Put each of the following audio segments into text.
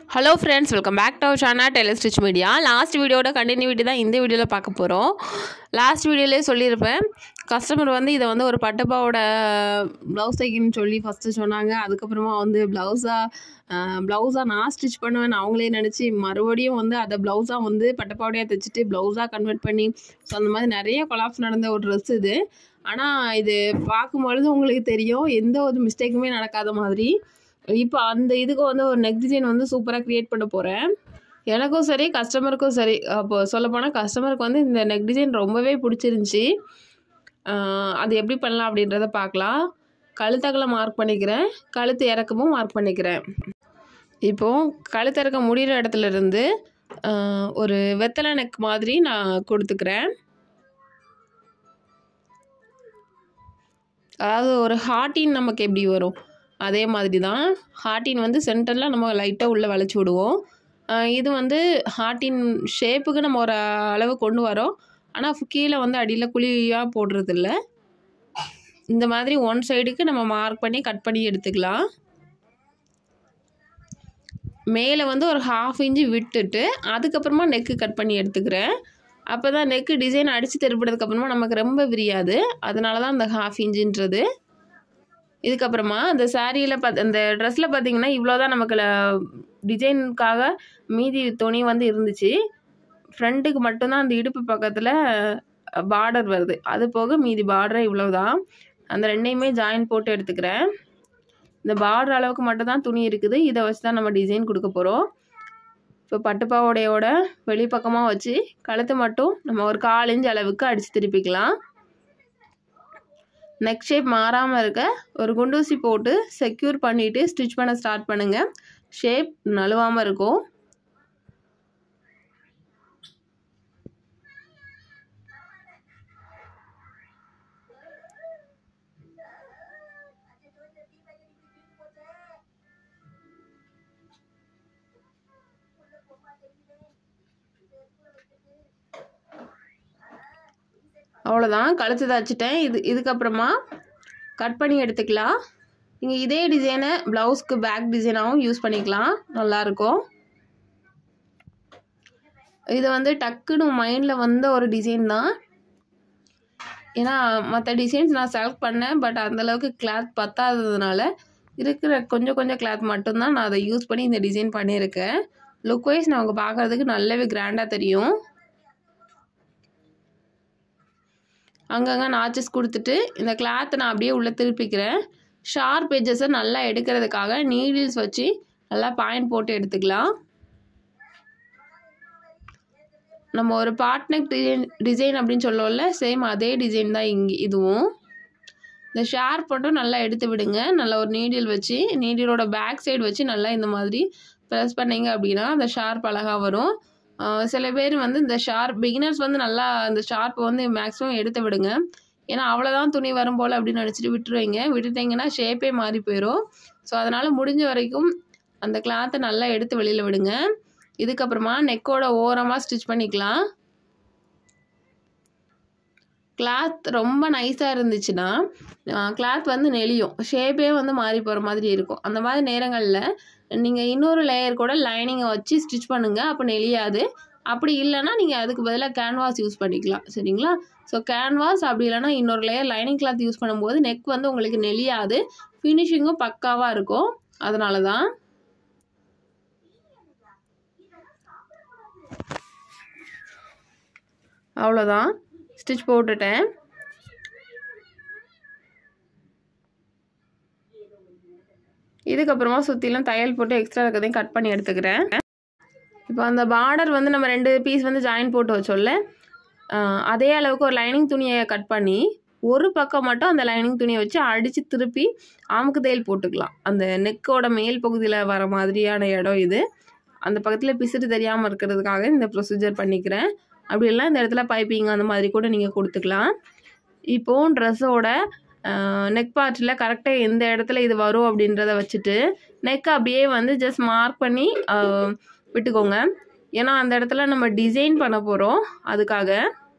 hello friends welcome back to our channel tailor stitch media last வீடியோட continuity தான் இந்த வீடியோவில் பார்க்க போகிறோம் லாஸ்ட் வீடியோலேயே சொல்லியிருப்பேன் கஸ்டமர் வந்து இதை வந்து ஒரு பட்டுப்பாவோட ப்ளவுஸ் தைக்கணும்னு சொல்லி ஃபஸ்ட்டு சொன்னாங்க அதுக்கப்புறமா வந்து ப்ளவுஸாக ப்ளவுஸாக நான் ஸ்டிச் பண்ணுவேன் அவங்களே நினச்சி மறுபடியும் வந்து அதை ப்ளவுஸாக வந்து பட்டுப்பாவடையாக தைச்சிட்டு ப்ளவுஸாக கன்வெர்ட் பண்ணி ஸோ அந்த மாதிரி நிறைய கொலாப்ஸ் நடந்த ஒரு ட்ரெஸ் இது ஆனால் இது பார்க்கும்பொழுது உங்களுக்கு தெரியும் எந்த ஒரு மிஸ்டேக்குமே நடக்காத மாதிரி இப்போ அந்த இதுக்கு வந்து ஒரு நெக் டிசைன் வந்து சூப்பராக க்ரியேட் பண்ண போகிறேன் எனக்கும் சரி கஸ்டமருக்கும் சரி அப்போ சொல்லப்போனால் கஸ்டமருக்கு வந்து இந்த நெக் டிசைன் ரொம்பவே பிடிச்சிருந்துச்சி ஆஹ் அது எப்படி பண்ணலாம் அப்படின்றத பார்க்கலாம் கழுத்தகலை மார்க் பண்ணிக்கிறேன் கழுத்து இறக்கமும் மார்க் பண்ணிக்கிறேன் இப்போது கழுத்து இறக்க முடிகிற இடத்துல இருந்து ஆஹ் ஒரு வெத்தலை நெக் மாதிரி நான் கொடுத்துக்கிறேன் அதாவது ஒரு ஹார்ட்டின் நமக்கு எப்படி வரும் அதே மாதிரி தான் ஹார்ட்டின் வந்து சென்டரில் நம்ம லைட்டாக உள்ளே வளைச்சி விடுவோம் ஆஹ் இது வந்து ஹார்ட்டின் ஷேப்புக்கு நம்ம ஒரு அளவு கொண்டு வரோம் ஆனால் கீழே வந்து அடியில் குழியாக போடுறதில்ல இந்த மாதிரி ஒன் சைடுக்கு நம்ம மார்க் பண்ணி கட் பண்ணி எடுத்துக்கலாம் மேலே வந்து ஒரு ஹாஃப் இன்ச்சு விட்டுட்டு அதுக்கப்புறமா நெக்கு கட் பண்ணி எடுத்துக்கிறேன் அப்போ தான் நெக்கு டிசைன் அடித்து திருப்பினதுக்கப்புறமா நமக்கு ரொம்ப விரியாது அதனால தான் அந்த ஹாஃப் இன்ச்சுன்றது இதுக்கப்புறமா அந்த சாரியில் பார்த்து அந்த ட்ரெஸ்ஸில் பார்த்தீங்கன்னா இவ்வளோ தான் நமக்கு டிசைனுக்காக மீதி துணி வந்து இருந்துச்சு ஃப்ரண்ட்டுக்கு மட்டும்தான் அந்த இடுப்பு பக்கத்தில் பார்டர் வருது அது போக மீதி பார்டரே இவ்வளோ தான் அந்த ரெண்டையுமே ஜாயின் போட்டு எடுத்துக்கிறேன் இந்த பார்டர் அளவுக்கு மட்டும் தான் துணி இருக்குது இதை வச்சு தான் நம்ம டிசைன் கொடுக்க போகிறோம் இப்போ பட்டுப்பாவோடையோட வெளிப்பக்கமாக வச்சு கழுத்து மட்டும் நம்ம ஒரு கால் இன்ச் அளவுக்கு அடித்து திருப்பிக்கலாம் நெக் ஷேப் மாறாமல் இருக்க ஒரு குண்டூசி போட்டு செக்யூர் பண்ணிவிட்டு ஸ்டிச் பண்ண ஸ்டார்ட் பண்ணுங்கள் ஷேப் நழுவாமல் இருக்கும் அவ்வளோதான் கழுத்து தச்சுட்டேன் இது இதுக்கப்புறமா கட் பண்ணி எடுத்துக்கலாம் நீங்கள் இதே டிசைனை ப்ளவுஸ்க்கு பேக் டிசைனாகவும் யூஸ் பண்ணிக்கலாம் நல்லாயிருக்கும் இது வந்து டக்குன்னு மைண்டில் வந்த ஒரு டிசைன் தான் ஏன்னா மற்ற டிசைன்ஸ் நான் செலக்ட் பண்ணேன் பட் அந்தளவுக்கு கிளாத் பத்தாததுனால இருக்கிற கொஞ்சம் கொஞ்சம் கிளாத் மட்டும்தான் நான் அதை யூஸ் பண்ணி இந்த டிசைன் பண்ணியிருக்கேன் லுக் வைஸ் நமக்கு பார்க்குறதுக்கு நல்லாவே கிராண்டாக தெரியும் அங்கங்கே நாச்சஸ் கொடுத்துட்டு இந்த கிளாத்தை நான் அப்படியே உள்ளே திருப்பிக்கிறேன் ஷார்ப் எட்ஜஸை நல்லா எடுக்கிறதுக்காக நீடில்ஸ் வச்சு நல்லா பாயிண்ட் போட்டு எடுத்துக்கலாம் நம்ம ஒரு பார்ட்னெக் டிசைன் டிசைன் அப்படின்னு சொல்லுவோம்ல சேம் அதே டிசைன் தான் இங்கே இதுவும் இந்த ஷார்ப் மட்டும் நல்லா எடுத்து விடுங்க நல்லா ஒரு நீடில் வச்சு நீடிலோட பேக் சைடு வச்சு நல்லா இந்த மாதிரி ப்ரெஸ் பண்ணீங்க அப்படின்னா அந்த ஷார்ப் அழகாக வரும் சில பேர் வந்து இந்த ஷார்ப் பிகினர்ஸ் வந்து நல்லா இந்த ஷார்ப்பை வந்து மேக்ஸிமம் எடுத்து விடுங்க ஏன்னா அவ்வளோதான் துணி வரும் போல் அப்படின்னு நினச்சிட்டு விட்டுருவீங்க விட்டுட்டிங்கன்னா ஷேப்பே மாறி போயிடும் ஸோ அதனால் முடிஞ்ச வரைக்கும் அந்த கிளாத்தை நல்லா எடுத்து வெளியில் விடுங்க இதுக்கப்புறமா நெக்கோட ஓரமாக ஸ்டிச் பண்ணிக்கலாம் கிளாத் ரொம்ப நைஸாக இருந்துச்சுன்னா கிளாத் வந்து நெளியும் ஷேப்பே வந்து மாறி போகிற மாதிரி இருக்கும் அந்த மாதிரி நேரங்களில் நீங்கள் இன்னொரு லேயர் கூட லைனிங்கை வச்சு ஸ்டிச் பண்ணுங்கள் அப்போ நெளியாது அப்படி இல்லைன்னா நீங்கள் அதுக்கு பதிலாக கேன்வாஸ் யூஸ் பண்ணிக்கலாம் சரிங்களா ஸோ கேன்வாஸ் அப்படி இல்லைன்னா இன்னொரு லேயர் லைனிங் கிளாத் யூஸ் பண்ணும்போது நெக் வந்து உங்களுக்கு நெளியாது ஃபினிஷிங்கும் பக்காவாக இருக்கும் அதனால தான் அவ்வளோதான் ஸ்டிச் போட்டுட்டேன் இதுக்கப்புறமா சுற்றிலும் தையல் போட்டு எக்ஸ்ட்ரா இருக்கிறதையும் கட் பண்ணி எடுத்துக்கிறேன் இப்போ அந்த பார்டர் வந்து நம்ம ரெண்டு பீஸ் வந்து ஜாயின் போட்டு வச்சோம்ல அதே அளவுக்கு ஒரு லைனிங் துணியை கட் பண்ணி ஒரு பக்கம் மட்டும் அந்த லைனிங் துணியை வச்சு அடித்து திருப்பி ஆமுக்கு தையல் போட்டுக்கலாம் அந்த நெக்கோட மேல் பகுதியில் வர மாதிரியான இடம் இது அந்த பக்கத்தில் பிசுறு தெரியாமல் இருக்கிறதுக்காக இந்த ப்ரொசீஜர் பண்ணிக்கிறேன் அப்படி இல்லை இந்த இடத்துல பைப்பிங் அந்த மாதிரி கூட நீங்கள் கொடுத்துக்கலாம் இப்போது ட்ரெஸ்ஸோட நெக் பார்ட்டில் கரெக்டாக எந்த இடத்துல இது வரும் அப்படின்றத வச்சுட்டு நெக் அப்படியே வந்து ஜஸ்ட் மார்க் பண்ணி விட்டுக்கோங்க ஏன்னா அந்த இடத்துல நம்ம டிசைன் பண்ண போகிறோம் அதுக்காக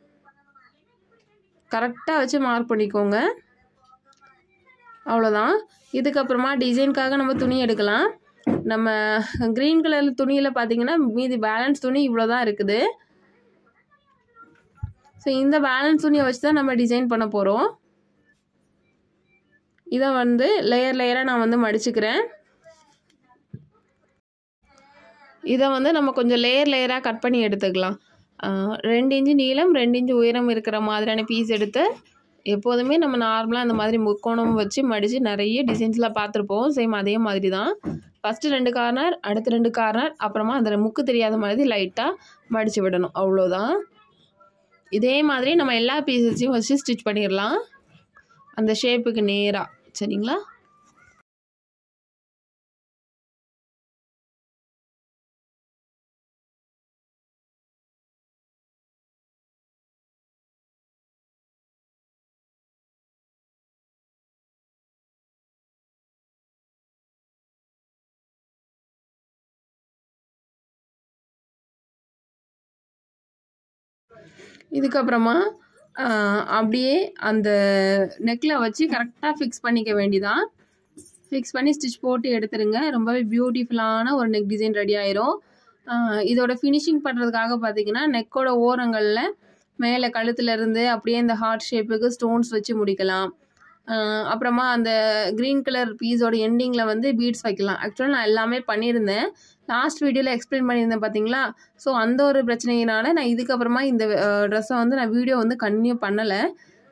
கரெக்டாக வச்சு மார்க் பண்ணிக்கோங்க அவ்வளோதான் இதுக்கப்புறமா டிசைனுக்காக நம்ம துணி எடுக்கலாம் நம்ம க்ரீன் கலர் துணியில் பார்த்தீங்கன்னா மீதி பேலன்ஸ் துணி இவ்வளோ தான் இருக்குது ஸோ இந்த பேலன்ஸ் துணியை வச்சு தான் நம்ம டிசைன் பண்ண போகிறோம் இதை வந்து லேயர் லேயராக நான் வந்து மடிச்சுக்கிறேன் இதை வந்து நம்ம கொஞ்சம் லேயர் லேயராக கட் பண்ணி எடுத்துக்கலாம் ஆஹ் ரெண்டு இன்ச்சு நீளம் ரெண்டு இன்ச்சு உயரம் இருக்கிற மாதிரியான பீஸ் எடுத்து எப்போதுமே நம்ம நார்மலாக அந்த மாதிரி முக்கோணம் வச்சு மடித்து நிறைய டிசைன்ஸ்லாம் பார்த்துருப்போம் சேம் அதே மாதிரி தான் ஃபஸ்ட்டு ரெண்டு கார்னர் அடுத்த ரெண்டு கார்னர் அப்புறமா அந்த முக்கு தெரியாத மாதிரி லைட்டாக மடித்து விடணும் அவ்வளோதான் இதே மாதிரி நம்ம எல்லா பீசஸையும் வச்சு ஸ்டிச் பண்ணிடலாம் அந்த ஷேப்புக்கு நேராக சரிங்களா இதுக்கப்புறமா ஆஹ், அப்படியே அந்த நெக்கில் வச்சு கரெக்டாக ஃபிக்ஸ் பண்ணிக்க வேண்டிதான் ஃபிக்ஸ் பண்ணி ஸ்டிச் போட்டு எடுத்துருங்க ரொம்பவே பியூட்டிஃபுல்லான ஒரு நெக் டிசைன் ரெடி ஆயிரும் ஆஹ், இதோட ஃபினிஷிங் பண்ணுறதுக்காக பார்த்தீங்கன்னா நெக்கோட ஓரங்களில் மேலே கழுத்துல இருந்து அப்படியே இந்த ஹார்ட் ஷேப்புக்கு ஸ்டோன்ஸ் வச்சு முடிக்கலாம் ஆஹ், அப்புறமா அந்த க்ரீன் கலர் பீஸோட எண்டிங்கில் வந்து பீட்ஸ் வைக்கலாம் ஆக்சுவலாக நான் எல்லாமே பண்ணியிருந்தேன் லாஸ்ட் வீடியோவில் எக்ஸ்பிளைன் பண்ணியிருந்தேன் பார்த்தீங்களா ஸோ அந்த ஒரு பிரச்சனையினால நான் இதுக்கப்புறமா இந்த ட்ரெஸ்ஸை வந்து நான் வீடியோ வந்து கன்டினியூ பண்ணலை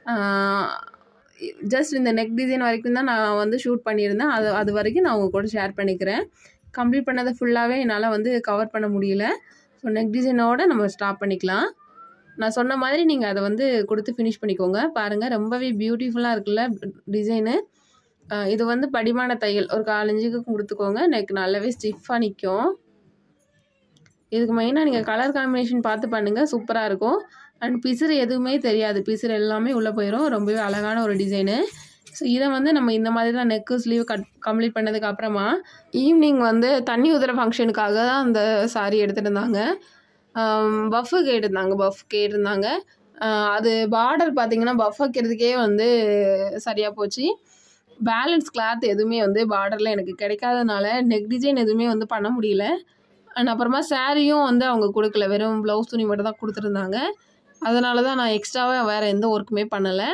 ஜஸ்ட் இந்த நெக் டிசைன் வரைக்கும் தான் நான் வந்து ஷூட் பண்ணியிருந்தேன் அது அது வரைக்கும் நான் உங்கள் கூட ஷேர் பண்ணிக்கிறேன் கம்ப்ளீட் பண்ணதை ஃபுல்லாகவே என்னால் வந்து கவர் பண்ண முடியல ஸோ நெக் டிசைனோட நம்ம ஸ்டாப் பண்ணிக்கலாம் நான் சொன்ன மாதிரி நீங்கள் அதை வந்து கொடுத்து ஃபினிஷ் பண்ணிக்கோங்க பாருங்கள் ரொம்பவே பியூட்டிஃபுல்லாக இருக்குல்ல டிசைனு இது வந்து படிமான தையல் ஒரு காலஞ்சுக்கு கொடுத்துக்கோங்க நெக் நல்லாவே ஸ்டிஃபாக நிற்கும் இதுக்கு மெயினாக நீங்கள் கலர் காம்பினேஷன் பார்த்து பண்ணுங்கள் சூப்பராக இருக்கும் அண்ட் பிசுறு எதுவுமே தெரியாது பிசுறு எல்லாமே உள்ளே போயிடும் ரொம்பவே அழகான ஒரு டிசைனு ஸோ இதை வந்து நம்ம இந்த மாதிரி தான் நெக்கு ஸ்லீவ் கட் கம்ப்ளீட் பண்ணதுக்கு அப்புறமா ஈவினிங் வந்து தண்ணி ஊற்றுற ஃபங்க்ஷனுக்காக தான் அந்த சாரீ எடுத்துகிட்டு இருந்தாங்க பஃப்பு கேட்டிருந்தாங்க பஃப் கேட்டிருந்தாங்க ஆஹ் அது பார்டர் பார்த்தீங்கன்னா பஃப் வைக்கிறதுக்கே வந்து சரியாக போச்சு பேலன்ஸ் கிளாத் எதுவுமே வந்து பார்டரில் எனக்கு கிடைக்காதனால நெக் டிசைன் எதுவுமே வந்து பண்ண முடியல அண்ட் அப்புறமா சாரியும் வந்து அவங்க கொடுக்கல வெறும் ப்ளவுஸ் துணி மட்டும் தான் கொடுத்துருந்தாங்க அதனால தான் நான் எக்ஸ்ட்ராவாக வேறு எந்த ஒர்க்குமே பண்ணலை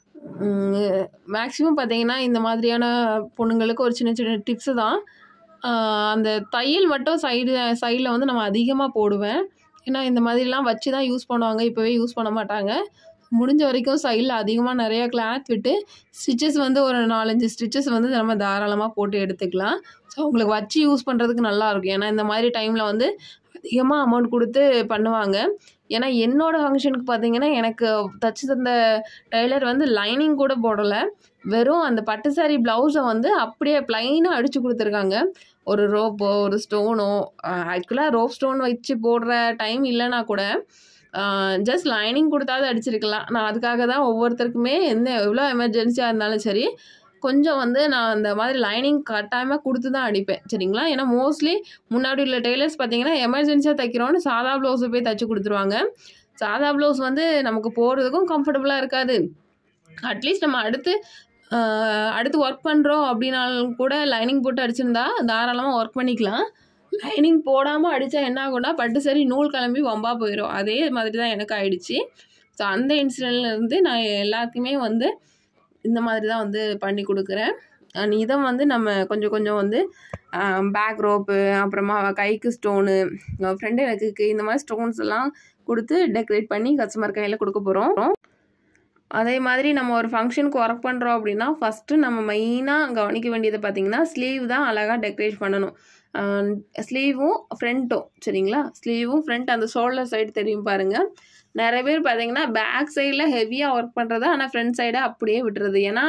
மேக்ஸிமம் பார்த்தீங்கன்னா இந்த மாதிரியான பொண்ணுங்களுக்கு ஒரு சின்ன சின்ன டிப்ஸு தான் ஆஹ் அந்த தையல் மட்டும் சைடு சைடில் வந்து நம்ம அதிகமாக போடுவேன் ஏன்னா இந்த மாதிரிலாம் வச்சு தான் யூஸ் பண்ணுவாங்க இப்போவே யூஸ் பண்ண மாட்டாங்க முடிஞ்ச வரைக்கும் சைடில் அதிகமாக நிறைய கிளாத் விட்டு ஸ்டிச்சஸ் வந்து ஒரு நாலஞ்சு ஸ்டிச்சஸ் வந்து நம்ம தாராளமாக போட்டு எடுத்துக்கலாம் ஸோ உங்களுக்கு வச்சு யூஸ் பண்ணுறதுக்கு நல்லாயிருக்கும் ஏன்னா இந்த மாதிரி டைமில் வந்து அதிகமாக அமௌண்ட் கொடுத்து பண்ணுவாங்க ஏன்னா என்னோட ஃபங்க்ஷனுக்கு பார்த்தீங்கன்னா எனக்கு தச்சு தந்த டெய்லர் வந்து லைனிங் கூட போடலை வெறும் அந்த பட்டு சாரி ப்ளவுஸை வந்து அப்படியே ப்ளைனாக அடித்து கொடுத்துருக்காங்க ஒரு ரோப்போ ஒரு ஸ்டோனோ ஆக்சுவலாக ரோப் ஸ்டோன் வச்சு போடுற டைம் இல்லைனா கூட ஜஸ்ட் லைனிங் கொடுத்தாவது அடிச்சிருக்கலாம் நான் அதுக்காக தான் ஒவ்வொருத்தருக்குமே எந்த எவ்வளோ எமர்ஜென்சியாக இருந்தாலும் சரி கொஞ்சம் வந்து நான் அந்த மாதிரி லைனிங் கட்டாயமாக கொடுத்து தான் அடிப்பேன் சரிங்களா ஏன்னா மோஸ்ட்லி முன்னாடி உள்ள டெய்லர்ஸ் பார்த்தீங்கன்னா எமர்ஜென்சியாக தைக்கிறோன்னு சாதா ப்ளவுஸை போய் தைச்சி கொடுத்துருவாங்க சாதா ப்ளவுஸ் வந்து நமக்கு போடுறதுக்கும் கம்ஃபர்டபுளாக இருக்காது அட்லீஸ்ட் நம்ம அடுத்து ஆஹ், அடுத்து ஒர்க் பண்ணுறோம் அப்படின்னாலும் கூட லைனிங் போட்டு அடிச்சிருந்தா தாராளமாக ஒர்க் பண்ணிக்கலாம் லைனிங் போடாமல் அடித்தா என்ன ஆகும்னா பட்டு சரி நூல் கிளம்பி வம்பா போயிடும் அதே மாதிரி தான் எனக்கு ஆயிடுச்சு ஸோ அந்த இன்சிடென்ட்லேருந்து நான் எல்லாருக்குமே வந்து இந்த மாதிரி தான் வந்து பண்ணி கொடுக்குறேன் அண்ட் இதை வந்து நம்ம கொஞ்சம் கொஞ்சம் வந்து பேக் ரோப்பு அப்புறமா கைக்கு ஸ்டோனு ஃப்ரெண்டு எனக்கு இந்த மாதிரி ஸ்டோன்ஸ் எல்லாம் கொடுத்து டெக்கரேட் பண்ணி கஸ்டமர் கையில் கொடுக்க போகிறோம் அதே மாதிரி நம்ம ஒரு ஃபங்க்ஷனுக்கு ஒர்க் பண்ணுறோம் அப்படின்னா ஃபஸ்ட்டு நம்ம மெயினாக கவனிக்க வேண்டியது பார்த்திங்கன்னா ஸ்லீவ் தான் அழகாக டெக்கரேட் பண்ணணும் ஸ்லீவும் ஃப்ரண்ட்டும் சரிங்களா ஸ்லீவும் ஃப்ரண்ட் அந்த ஷோல்டர் சைடு தெரியும் பாருங்கள் நிறைய பேர் பார்த்தீங்கன்னா பேக் சைடில் ஹெவியாக ஒர்க் பண்ணுறது ஆனால் ஃப்ரண்ட் சைடை அப்படியே விட்டுறது ஏன்னா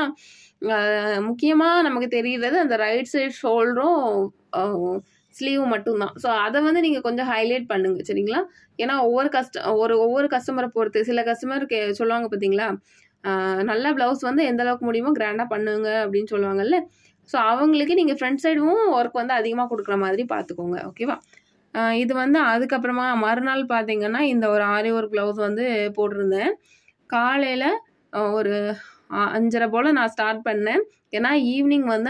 முக்கியமாக நமக்கு தெரிகிறது அந்த ரைட் சைடு ஷோல்டரும் ஸ்லீவ் மட்டும்தான் ஸோ அதை வந்து நீங்கள் கொஞ்சம் ஹைலைட் பண்ணுங்க சரிங்களா ஏன்னா ஒவ்வொரு கஸ்ட ஒரு ஒவ்வொரு கஸ்டமரை பொறுத்து சில கஸ்டமர் கே சொல்லுவாங்க பார்த்தீங்களா ஆஹ் நல்ல ப்ளவுஸ் வந்து எந்த அளவுக்கு முடியுமோ கிராண்டாக பண்ணுங்க அப்படின்னு சொல்லுவாங்கல்ல ஸோ அவங்களுக்கு நீங்கள் ஃப்ரண்ட் சைடும் ஒர்க் வந்து அதிகமாக கொடுக்குற மாதிரி பார்த்துக்கோங்க ஓகேவா ஆஹ் இது வந்து அதுக்கப்புறமா மறுநாள் பார்த்தீங்கன்னா இந்த ஒரு ஆரி ஒரு ப்ளவுஸ் வந்து போட்டிருந்தேன் காலையில் ஒரு அ- அஞ்சரை போல் நான் ஸ்டார்ட் பண்ணேன் ஏன்னா ஈவினிங் வந்து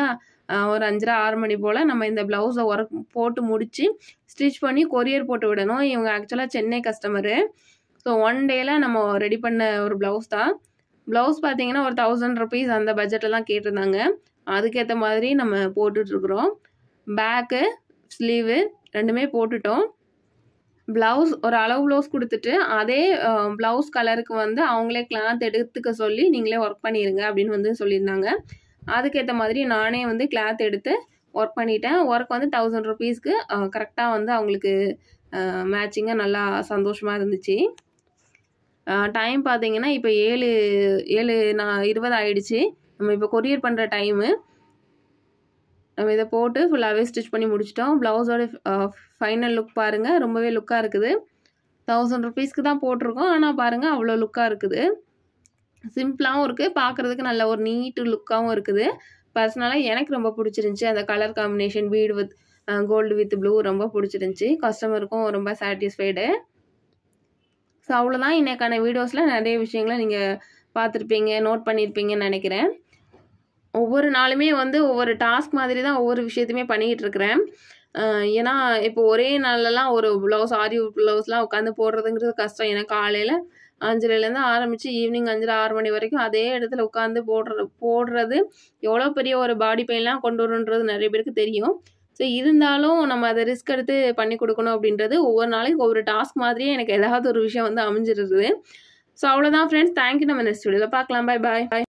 ஒரு அஞ்சரை ஆறு மணி போல் நம்ம இந்த ப்ளவுஸை ஒர்க் போட்டு முடித்து ஸ்டிச் பண்ணி கொரியர் போட்டு விடணும் இவங்க ஆக்சுவலாக சென்னை கஸ்டமரு ஸோ ஒன் டேயில் நம்ம ரெடி பண்ண ஒரு ப்ளவுஸ் தான் ப்ளவுஸ் பார்த்தீங்கன்னா ஒரு தௌசண்ட் ருபீஸ் அந்த பட்ஜெட்டில் தான் கேட்டிருந்தாங்க அதுக்கேற்ற மாதிரி நம்ம போட்டுட்ருக்குறோம் பேக்கு ஸ்லீவு ரெண்டுமே போட்டுட்டோம் ப்ளவுஸ் ஒரு அளவு ப்ளவுஸ் கொடுத்துட்டு அதே ப்ளவுஸ் கலருக்கு வந்து அவங்களே கிளாத் எடுத்துக்க சொல்லி நீங்களே ஒர்க் பண்ணிடுங்க அப்படின்னு வந்து சொல்லியிருந்தாங்க அதுக்கேற்ற மாதிரி நானே வந்து கிளாத் எடுத்து ஒர்க் பண்ணிட்டேன் ஒர்க் வந்து தௌசண்ட் ருபீஸ்க்கு கரெக்டாக வந்து அவங்களுக்கு மேட்சிங்காக நல்லா சந்தோஷமாக இருந்துச்சு டைம் பார்த்தீங்கன்னா இப்போ ஏழு ஏழு நான் இருபது ஆயிடுச்சு நம்ம இப்போ கொரியர் பண்ணுற டைமு நம்ம இதை போட்டு ஃபுல்லாகவே ஸ்டிச் பண்ணி முடிச்சிட்டோம் ப்ளவுஸோட ஃபைனல் லுக் பாருங்கள் ரொம்பவே லுக்காக இருக்குது தௌசண்ட் ருபீஸ்க்கு தான் போட்டிருக்கோம் ஆனால் பாருங்கள் அவ்வளோ லுக்காக இருக்குது சிம்பிளாகவும் இருக்குது பார்க்குறதுக்கு நல்ல ஒரு நீட்டு லுக்காகவும் இருக்குது பர்சனலாக எனக்கு ரொம்ப பிடிச்சிருந்துச்சி அந்த colour combination bead with gold with blue ரொம்ப பிடிச்சிருந்துச்சி கஸ்டமருக்கும் ரொம்ப சாட்டிஸ்ஃபைடு ஸோ அவ்வளோதான் இன்றைக்கான வீடியோஸில் நிறைய விஷயங்களை நீங்கள் பார்த்துருப்பீங்க நோட் பண்ணியிருப்பீங்கன்னு நினைக்கிறேன் ஒவ்வொரு நாளுமே வந்து ஒவ்வொரு டாஸ்க் மாதிரி தான் ஒவ்வொரு விஷயத்தையுமே பண்ணிக்கிட்டு இருக்கிறேன் ஏன்னா இப்போ ஒரே நாள்லலாம் ஒரு ப்ளவுஸ் ஆரி ப்ளவுஸ்லாம் உட்காந்து போடுறதுங்கிறது கஷ்டம் ஏன்னா காலையில் அஞ்சரைலேருந்து ஆரம்பித்து ஈவினிங் அஞ்சரை ஆறு மணி வரைக்கும் அதே இடத்துல உட்காந்து போடுறது போடுறது எவ்வளோ பெரிய ஒரு பாடி பெயின்லாம் கொண்டு வருன்றது நிறைய பேருக்கு தெரியும் ஸோ இருந்தாலும் நம்ம அதை ரிஸ்க் எடுத்து பண்ணி கொடுக்கணும் அப்படின்றது ஒவ்வொரு நாளைக்கு ஒவ்வொரு டாஸ்க் மாதிரியே எனக்கு ஏதாவது ஒரு விஷயம் வந்து அமைஞ்சிருது ஸோ அவ்வளோதான் ஃப்ரெண்ட்ஸ் தேங்க்யூ நம்ம நெக்ஸ்ட் வீடியோவில் பார்க்கலாம் பாய் பாய்